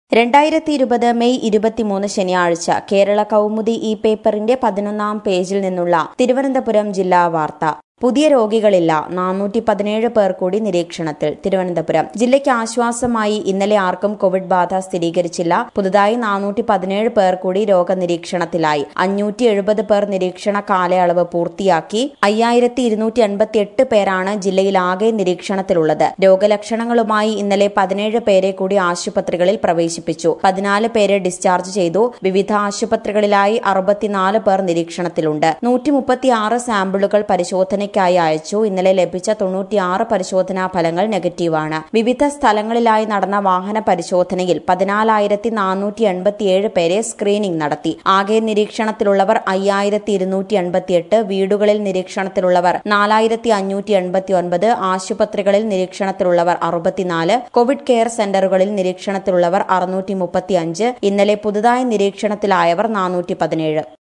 രണ്ടായിരത്തി ഇരുപത് മെയ് ഇരുപത്തിമൂന്ന് ശനിയാഴ്ച കേരള കൗമുദി ഈ പേപ്പറിന്റെ പതിനൊന്നാം പേജിൽ നിന്നുള്ള തിരുവനന്തപുരം ജില്ലാ വാർത്ത പുതിയ രോഗികളില്ല നാനൂറ്റി പതിനേഴ് പേർ കൂടി നിരീക്ഷണത്തിൽ തിരുവനന്തപുരം ജില്ലയ്ക്ക് ആശ്വാസമായി ഇന്നലെ ആർക്കും കോവിഡ് ബാധ സ്ഥിരീകരിച്ചില്ല പുതുതായി നാനൂറ്റി പതിനേഴ് പേർ കൂടി രോഗനിരീക്ഷണത്തിലായി അഞ്ഞൂറ്റി എഴുപത് പേർ നിരീക്ഷണ കാലയളവ് പൂർത്തിയാക്കി അയ്യായിരത്തി ഇരുന്നൂറ്റി എൺപത്തി എട്ട് പേരാണ് ജില്ലയിൽ ആകെ നിരീക്ഷണത്തിലുള്ളത് രോഗലക്ഷണങ്ങളുമായി ഇന്നലെ പതിനേഴ് പേരെ കൂടി ആശുപത്രികളിൽ പ്രവേശിപ്പിച്ചു പതിനാല് പേരെ ഡിസ്ചാർജ് ചെയ്തു വിവിധ ആശുപത്രികളിലായി അറുപത്തിനാല് പേർ നിരീക്ഷണത്തിലുണ്ട് നൂറ്റി മുപ്പത്തിയാറ് സാമ്പിളുകൾ പരിശോധനയ്ക്കായി അയച്ചു ഇന്നലെ ലഭിച്ച തൊണ്ണൂറ്റിയാറ് പരിശോധനാ ഫലങ്ങൾ നെഗറ്റീവാണ് വിവിധ സ്ഥലങ്ങളിലായി നടന്ന വാഹന പരിശോധനയിൽ പതിനാലായിരത്തി നാനൂറ്റി എൺപത്തിയേഴ് പേരെ സ്ക്രീനിംഗ് നടത്തി ആകെ നിരീക്ഷണത്തിലുള്ളവർ അയ്യായിരത്തി ഇരുന്നൂറ്റി എൺപത്തിയെട്ട് വീടുകളിൽ നിരീക്ഷണത്തിലുള്ളവർ നാലായിരത്തി അഞ്ഞൂറ്റി എൺപത്തി ഒൻപത് ആശുപത്രികളിൽ നിരീക്ഷണത്തിലുള്ളവർ അറുപത്തിനാല് കോവിഡ് കെയർ സെന്ററുകളിൽ നിരീക്ഷണത്തിലുള്ളവർ അറുന്നൂറ്റി മുപ്പത്തിയഞ്ച് ഇന്നലെ പുതുതായി നിരീക്ഷണത്തിലായവർ നാനൂറ്റി പതിനേഴ്